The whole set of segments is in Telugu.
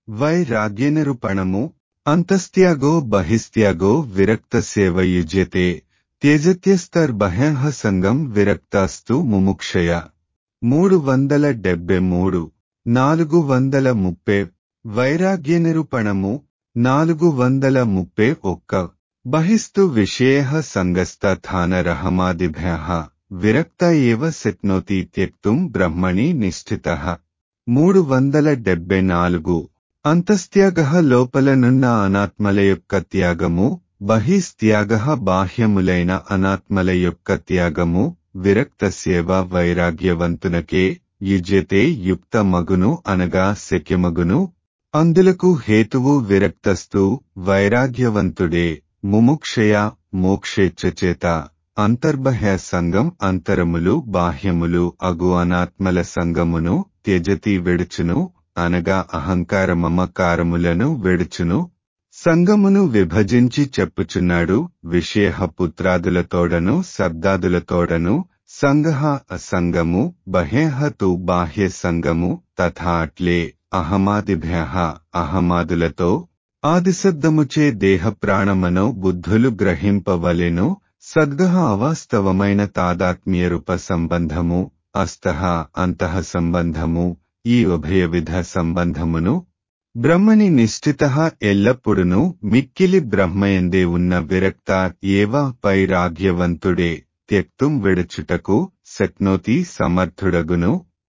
వైరాగ్యనిరూపణము అంతస్త్యాగో బహిస్త్యాగో విరక్త సేవయుజ్యతే త్యజత్యస్తర్బహ్యః సంగం విరక్తాస్తు ముముక్షయ మూడు వందల డెబ్బె మూడు నాలుగు వందల ముప్పై వైరాగ్య నిరూపణము నాలుగు వందల ముప్పై ఒక్క బహిస్తు విషయ సంగస్థానరహమాదిభ్య విరక్త ఏవ శక్నోతి త్యక్తుం బ్రహ్మణి నిష్ఠిత మూడు వందల డెబ్బై నాలుగు అంతస్త్యాగ లోపలనున్న అనాత్మల యొక్క త్యాగము బహిస్త్యాగ బాహ్యములైన అనాత్మల యొక్క త్యాగము విరక్తస్యేవ వైరాగ్యవంతునకే యుజ్యతే యుక్త మగును అనగా శక్యమగును అందులకు హేతువు విరక్తస్తు వైరాగ్యవంతుడే ముముక్షయ మోక్షేచ్ఛచేత అంతర్బహ్య సంగం అంతరములు బాహ్యములు అగు అనాత్మల సంగమును త్యజతి వెడుచును అనగా అహంకార మమకారములను వెడుచును సంగమును విభజించి చెప్పుచున్నాడు విషయ పుత్రాదులతోడను శబ్దాదులతోడను సంగహ అసంగము బహ్యహ తు బాహ్య సంగము తథా అట్లే అహమాదిభ్య అహమాదులతో ఆదిశబ్దముచే దేహ ప్రాణమనో బుద్ధులు గ్రహింపవలెను సద్గహ అవాస్తవమైన తాదాత్మ్య రూప సంబంధము అస్తః అంతః సంబంధము ఈ ఉభయవిధ సంబంధమును బ్రహ్మని నిశ్చిత ఎల్లప్పుడును మిక్కిలి బ్రహ్మయందే ఉన్న విరక్త ఏవ పైరాగ్యవంతుడే త్యక్తుం విడుచుటకు శక్నోతి సమర్థుడగును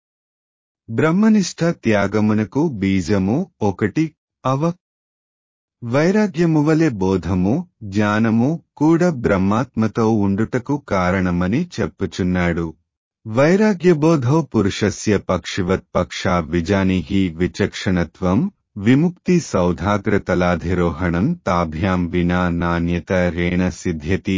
బ్రహ్మనిష్ట త్యాగమునకు బీజము ఒకటి అవ వైరాగ్యమువలె బోధము జ్ఞానము కూడా బ్రహ్మాత్మతో ఉండుటకు కారణమని చెప్పుచున్నాడు వైరాగ్యబోధో పురుషస్య పక్షివత్ పక్షా విజానిహి విచక్షణత్వం విముక్తి సౌధాగ్రతలాధిరోహణం తాభ్యాం వినా నాణ్యత రేణ సిద్ధ్యతి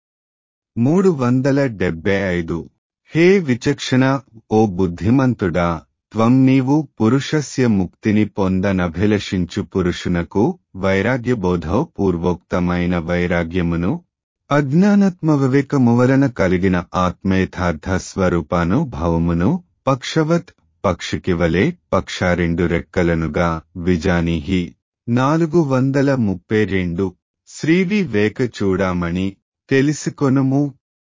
మూడు వందల డెబ్బై ఐదు హే విచక్షణ ఓ బుద్ధిమంతుడా త్వం నీవు పురుషస్య ముక్తిని పొందనభిలషించు పురుషునకు వైరాగ్యబోధో పూర్వోక్తమైన వైరాగ్యమును అజ్ఞానత్మ వివేకము వలన కలిగిన ఆత్మయథార్థ స్వరూపాను భవమును పక్షవత్ పక్షికి వలె పక్షారెండు రెక్కలనుగా విజానిహి నాలుగు వందల ముప్పై రెండు శ్రీవివేక చూడామణి తెలుసుకొనుము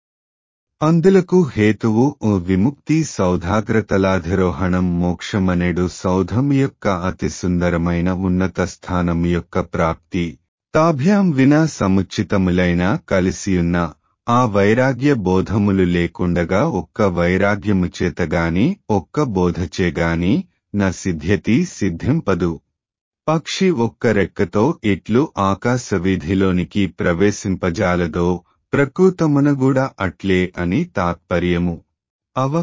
అందులకు హేతువు ఓ విముక్తి సౌధాగ్రతలాధిరోహణం మోక్షమనేడు సౌధం యొక్క అతి సుందరమైన ఉన్నత స్థానం యొక్క ప్రాప్తి తాభ్యాం వినా సముచితములైన కలిసియున్న ఆ వైరాగ్య బోధములు లేకుండగా ఒక్క వైరాగ్యము చేతగాని ఒక్క బోధచేగాని న సిద్ధ్యతి సిద్ధింపదు పక్షి ఒక్క రెక్కతో ఇట్లు ఆకాశ వీధిలోనికి ప్రవేశింపజాలదో ప్రకృతమునగూడా అట్లే అని తాత్పర్యము అవ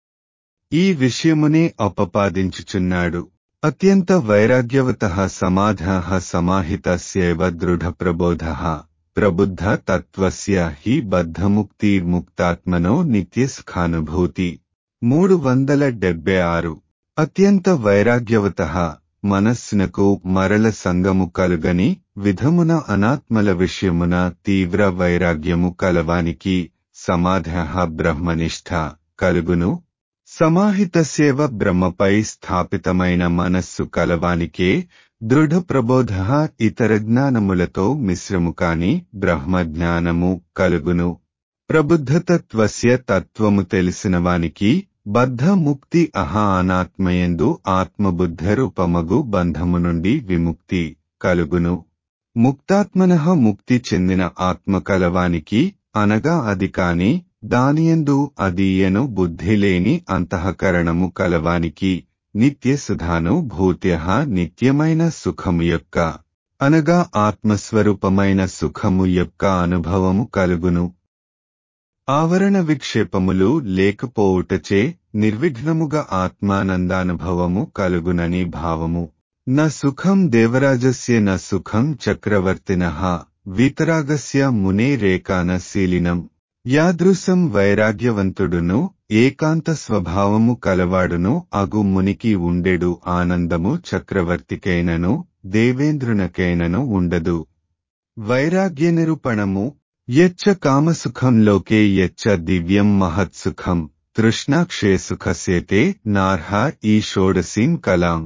ఈ విషయమునే అపపాదించుచున్నాడు అత్యంత వైరాగ్యవత సమాధ సమాహితస్యవ దృఢ ప్రబోధ ప్రబుద్ధ తత్వస్య హి బద్ధముక్తిర్ముక్తాత్మనో నిత్యసుఖానుభూతి మూడు వందల డెబ్బై ఆరు అత్యంత వైరాగ్యవత మనస్సునకు మరల సంగము కలుగని విధమున అనాత్మల విషయమున తీవ్ర వైరాగ్యము కలవానికి సమాధ బ్రహ్మనిష్ట కలుగును సమాహితసేవ బ్రహ్మపై స్థాపితమైన మనస్సు కలవానికే దృఢ ప్రబోధ ఇతర జ్ఞానములతో మిశ్రము కాని బ్రహ్మజ్ఞానము కలుగును ప్రబుద్ధతత్వస్య తత్వము తెలిసినవానికి బద్ధ ముక్తి అహా అనాత్మయందు ఆత్మబుద్ధ రూపమగు బంధము నుండి విముక్తి కలుగును ముక్తాత్మన ముక్తి చెందిన ఆత్మ కలవానికి అనగా అది కాని దానియందు అదీయను బుద్ధి లేని అంతఃకరణము కలవానికి నిత్య సుధాను భూత్య నిత్యమైన సుఖము యొక్క అనగా ఆత్మస్వరూపమైన సుఖము యొక్క అనుభవము కలుగును ఆవరణ విక్షేపములు లేకపోవుటచే నిర్విఘ్నముగా ఆత్మానందానుభవము కలుగునని భావము న సుఖం దేవరాజస్య న సుఖం చక్రవర్తిన వీతరాగస్య మునేరేకానశీలినం యాదృశం వైరాగ్యవంతుడును ఏకాంత స్వభావము కలవాడును అగు మునికి ఉండెడు ఆనందము చక్రవర్తికైనను దేవేంద్రునకైనను ఉండదు వైరాగ్య నిరూపణము యచ్చ కామసుఖంలోకే యచ్చ దివ్యం మహత్సుఖం తృష్ణాక్షే సుఖసేతే నార్హ ఈ షోడసీం కలాం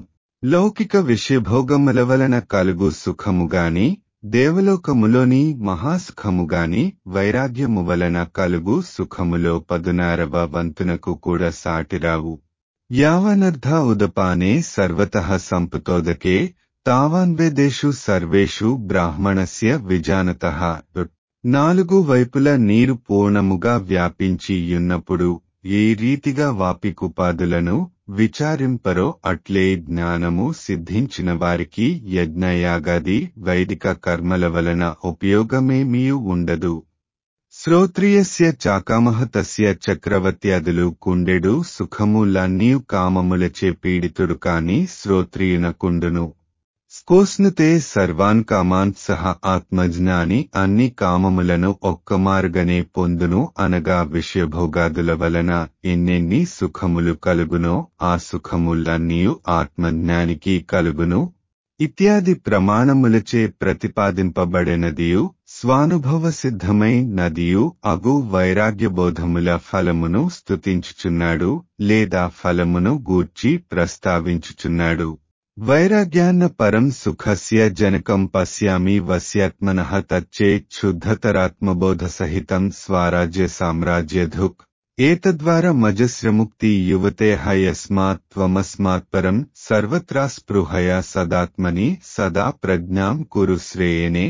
లౌకిక విషయభోగముల వలన కలుగు సుఖముగాని దేవలోకములోని మహాసుఖముగాని వైరాగ్యము వలన కలుగు సుఖములో పదునారవ వంతునకు కూడా సాటిరావు యావనర్థ ఉదపానే సర్వతః సంపుతోదకే తావాన్వేదేషు సర్వేషు బ్రాహ్మణస్య విజానతః నాలుగు వైపుల నీరు పూర్ణముగా వ్యాపించి యున్నప్పుడు ఏ రీతిగా వాపికుపాదులను విచారింపరో అట్లే జ్ఞానము సిద్ధించిన వారికి యజ్ఞయాగాది వైదిక కర్మల వలన ఉపయోగమేమీయూ ఉండదు శ్రోత్రియస్య చాకామహ తస్య చక్రవర్త్యాదులు కుండెడు సుఖములన్నీ కామములచే పీడితుడు కాని శ్రోత్రియునకుండును స్కోస్నుతే సర్వాన్ కామాన్ సహ ఆత్మజ్ఞాని అన్ని కామములను ఒక్కమారుగనే పొందును అనగా విషయభోగాదుల వలన ఎన్నెన్ని సుఖములు కలుగునో ఆ సుఖములన్నీ ఆత్మజ్ఞానికి కలుగును ఇత్యాది ప్రమాణములచే ప్రతిపాదింపబడినదియు స్వానుభవ సిద్ధమై నదియు అగు వైరాగ్యబోధముల ఫలమును స్తుతించుచున్నాడు లేదా ఫలమును గూర్చి ప్రస్తావించుచున్నాడు వైరాగ్యాన్న పరం సుఖస్య జనకం పశ్యామి వస్యాత్మన తచ్చేచ్ఛుద్ధతరాత్మబోధ సహితం స్వరాజ్య సామ్రాజ్యధుక్ ఏతద్వారా మజస్రముక్తి యువతే యస్మాత్ త్వమస్మాత్ పరం సర్వత్రా స్పృహయ సదాత్మని సదా ప్రజ్ఞాం కురు శ్రేయనే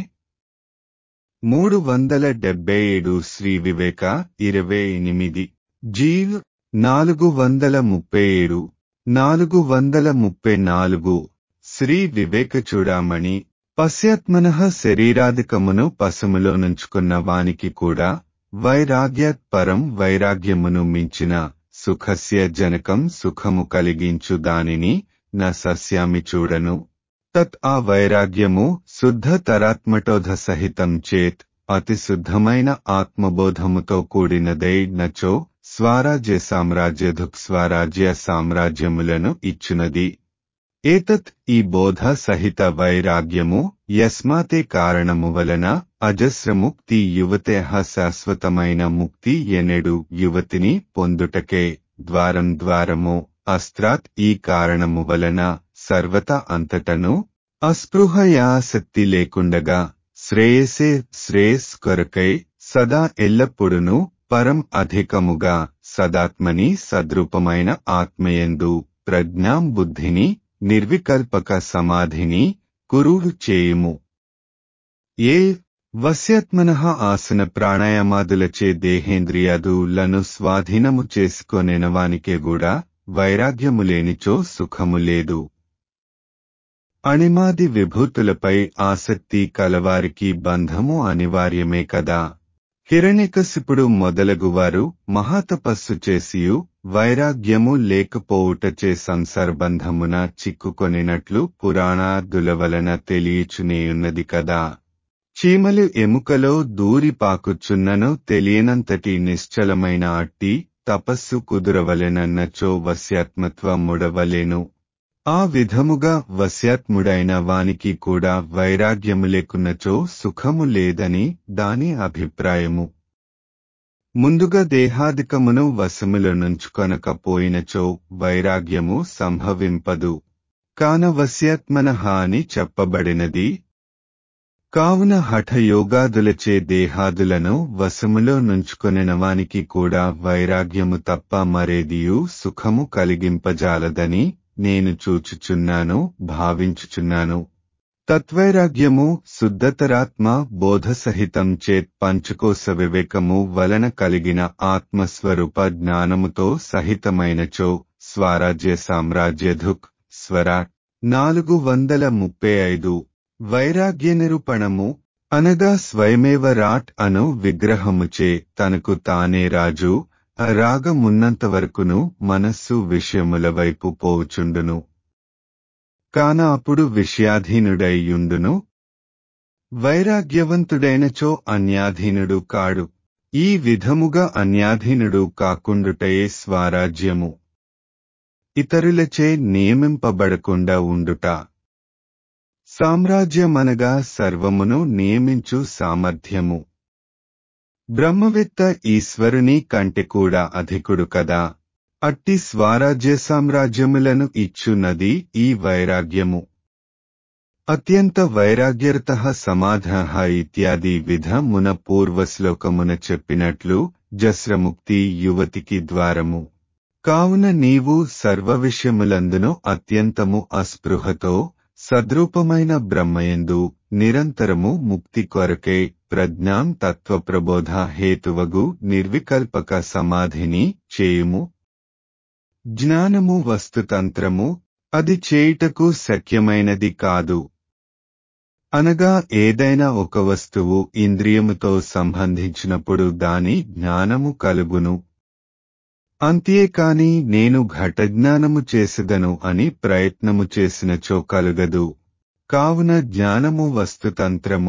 మూడు వందల డెబ్బై ఏడు శ్రీ వివేక ఇరవై ఎనిమిది జీవ్ నాలుగు వందల ముప్పై ఏడు నాలుగు వందల ముప్పై నాలుగు శ్రీ వివేక చూడామణి పశ్యాత్మన శరీరాధికమును పశుములో నుంచుకున్న వానికి కూడా వైరాగ్యాత్ పరం వైరాగ్యమును మించిన సుఖస్య జనకం సుఖము కలిగించు దానిని న సస్యామి చూడను తత్ ఆ వైరాగ్యము శుద్ధ తరాత్మటోధ సహితం చేత్ అతి శుద్ధమైన ఆత్మబోధముతో కూడినదై నచో స్వరాజ్య సామ్రాజ్యధుక్ స్వరాజ్య సామ్రాజ్యములను ఇచ్చునది ఏతత్ ఈ బోధ సహిత వైరాగ్యము యస్మాతే కారణము వలన అజస్రముక్తి యువతే శాశ్వతమైన ముక్తి ఎనెడు యువతిని పొందుటకే ద్వారం ద్వారము అస్త్రాత్ ఈ కారణము వలన సర్వత అంతటను అస్పృహయాసక్తి లేకుండగా శ్రేయసే శ్రేయస్ కొరకై సదా ఎల్లప్పుడును పరం అధికముగా సదాత్మని సద్రూపమైన ఆత్మయందు ప్రజ్ఞాం బుద్ధిని నిర్వికల్పక సమాధిని కురువు చేయుము ఏ వశ్యాత్మన ఆసన ప్రాణాయామాదులచే దేహేంద్రియాదులను స్వాధీనము చేసుకొనేనవానికే కూడా వైరాగ్యము లేనిచో సుఖము లేదు అణిమాది విభూతులపై ఆసక్తి కలవారికి బంధము అనివార్యమే కదా హిరణ్యకశిపుడు మొదలగువారు మహాతపస్సు చేసియు వైరాగ్యము లేకపోవుటచే సంసర్బంధమున చిక్కుకొనినట్లు పురాణాదుల వలన తెలియచునేయున్నది కదా చీమలు ఎముకలో దూరి పాకుచున్నను తెలియనంతటి నిశ్చలమైన అట్టి తపస్సు కుదురవలెనన్నచో వశ్యాత్మత్వముడవలేను ఆ విధముగా వశ్యాత్ముడైన వానికి కూడా వైరాగ్యము లేకున్నచో సుఖము లేదని దాని అభిప్రాయము ముందుగా దేహాదికమును వశముల నుంచుకొనకపోయినచో వైరాగ్యము సంభవింపదు కాన వశ్యాత్మన అని చెప్పబడినది కావున హఠయోగాదులచే దేహాదులను వశములో నుంచుకొనినవానికి కూడా వైరాగ్యము తప్ప మరేదియు సుఖము కలిగింపజాలదని నేను చూచుచున్నాను భావించుచున్నాను తత్వైరాగ్యము శుద్ధతరాత్మ బోధసహితం చేత్ పంచకోశ వివేకము వలన కలిగిన ఆత్మస్వరూప జ్ఞానముతో సహితమైనచో స్వరాజ్య సామ్రాజ్యధుక్ స్వరాట్ నాలుగు వందల ముప్పై ఐదు వైరాగ్య నిరూపణము అనగా స్వయమేవ రాట్ అను విగ్రహముచే తనకు తానే రాజు రాగమున్నంతవరకును మనస్సు విషయముల వైపు పోవుచుండును కాన అప్పుడు విషయాధీనుడైయుండును వైరాగ్యవంతుడైనచో అన్యాధీనుడు కాడు ఈ విధముగా అన్యాధీనుడు కాకుండుటయే స్వరాజ్యము ఇతరులచే నియమింపబడకుండా ఉండుట సామ్రాజ్యమనగా సర్వమును నియమించు సామర్థ్యము బ్రహ్మవేత్త ఈశ్వరుని కంటే కూడా అధికుడు కదా అట్టి స్వరాజ్య సామ్రాజ్యములను ఇచ్చున్నది ఈ వైరాగ్యము అత్యంత వైరాగ్యరత సమాధ ఇత్యాది విధమున పూర్వశ్లోకమున చెప్పినట్లు జస్రముక్తి యువతికి ద్వారము కావున నీవు సర్వ విషయములందును అత్యంతము అస్పృహతో సద్రూపమైన బ్రహ్మయందు నిరంతరము ముక్తి కొరకే ప్రజ్ఞాం తత్వప్రబోధ హేతువగు నిర్వికల్పక సమాధిని చేయుము జ్ఞానము వస్తుతంత్రము అది చేయుటకు శక్యమైనది కాదు అనగా ఏదైనా ఒక వస్తువు ఇంద్రియముతో సంబంధించినప్పుడు దాని జ్ఞానము కలుగును అంతేకాని నేను ఘటజ్ఞానము చేసెదను అని ప్రయత్నము చేసినచో కలుగదు కావున జ్ఞానము వస్తుతంత్రము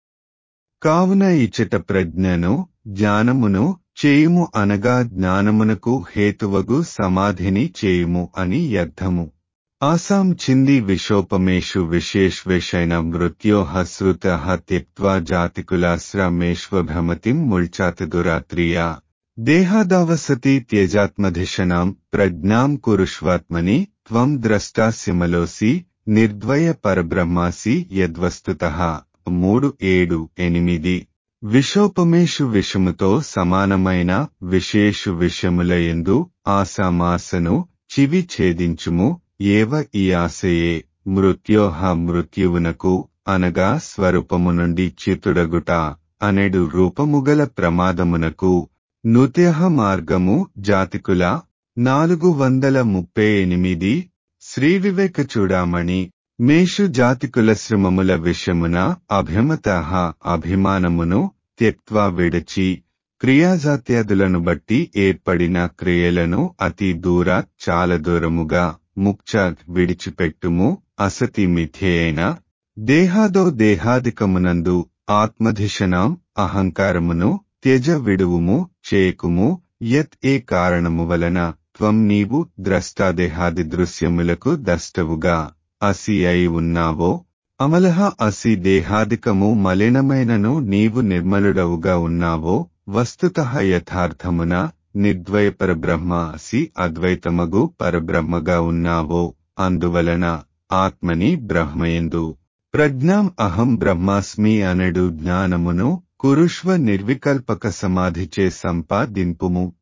కావున ఇచ్చట ప్రజ్ఞను జ్ఞానమును చేయుము అనగా జ్ఞానమునకు హేతువగు సమాధిని చేయుము అని అర్థము ఆసాం చింది విశోపమేషు విశేష్వేషైన మృత్యోహ శ్రుత త్యక్వా జాతికులాశ్రమేష్వభ్రమతిం ముల్చాతదురాత్రియా దేహాదావసతి త్యజాత్మధిషణాం ప్రజ్ఞాం కురుష్వాత్మని త్వం ద్రష్టాస్యమలోసి నిర్ద్వయ పరబ్రహ్మాసి యద్వస్తుత మూడు ఏడు ఎనిమిది విశోపమేషు విషముతో సమానమైన విశేషు విషములయందు ఆసామాసను చివి ఛేదించుము ఏవ ఈ ఆశయే మృత్యోహ మృత్యువునకు అనగా స్వరూపము నుండి చితుడగుట అనెడు రూపముగల ప్రమాదమునకు నృత్యహ మార్గము జాతికుల నాలుగు వందల ముప్పై ఎనిమిది శ్రీ వివేక చూడామణి మేషు జాతికుల శ్రమముల విషమున అభిమత అభిమానమును త్యక్వా విడచి క్రియాజాత్యాదులను బట్టి ఏర్పడిన క్రియలను అతి దూర చాలా దూరముగా ముక్చ విడిచిపెట్టుము అసతి మిథ్యేన దేహాదో దేహాదికమునందు ఆత్మధిషణం అహంకారమును త్యజ విడువుము చేకుము యత్ ఏ కారణము వలన త్వం నీవు ద్రష్టాదేహాది దృశ్యములకు దష్టవుగా అసి అయి ఉన్నావో అమలహ అసి దేహాదికము మలినమైనను నీవు నిర్మలుడవుగా ఉన్నావో వస్తుత యథార్థమున నిర్ద్వయ పరబ్రహ్మ అసి అద్వైతమగు పరబ్రహ్మగా ఉన్నావో అందువలన ఆత్మని బ్రహ్మయందు ప్రజ్ఞాం అహం బ్రహ్మాస్మి అనడు జ్ఞానమును కురుష్వ నిర్వికల్పక సమాధిచే సంపాదింపుము